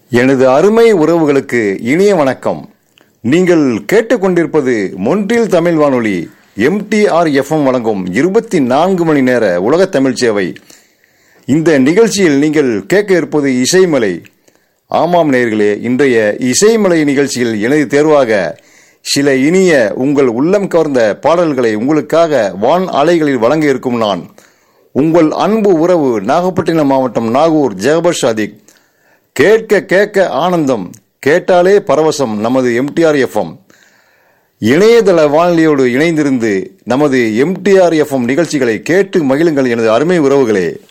எனது அருமை உறவுகளுக்கு இனிய வணக்கம் நீங்கள் கேட்டுக்கொண்டிருப்பது மொன்றில் தமிழ் வானொலி எம்டிஆர் எஃப்எம் வழங்கும் இருபத்தி நான்கு மணி நேர உலக தமிழ் சேவை இந்த நிகழ்ச்சியில் நீங்கள் கேட்க இருப்பது இசைமலை ஆமாம் நேர்களே இன்றைய இசைமலை நிகழ்ச்சியில் எனது தேர்வாக சில இனிய உங்கள் உள்ளம் கவர்ந்த பாடல்களை உங்களுக்காக வான் அலைகளில் வழங்க இருக்கும் நான் உங்கள் அன்பு உறவு நாகப்பட்டினம் மாவட்டம் நாகூர் ஜெகபர் சாதிக் கேட்க கேட்க ஆனந்தம் கேட்டாலே பரவசம் நமது எம்டிஆர் எஃப்எம் இணையதள வானொலியோடு இணைந்திருந்து நமது எம்டிஆர் எஃப்எம் நிகழ்ச்சிகளை கேட்டு மகிழுங்கள் எனது அருமை உறவுகளே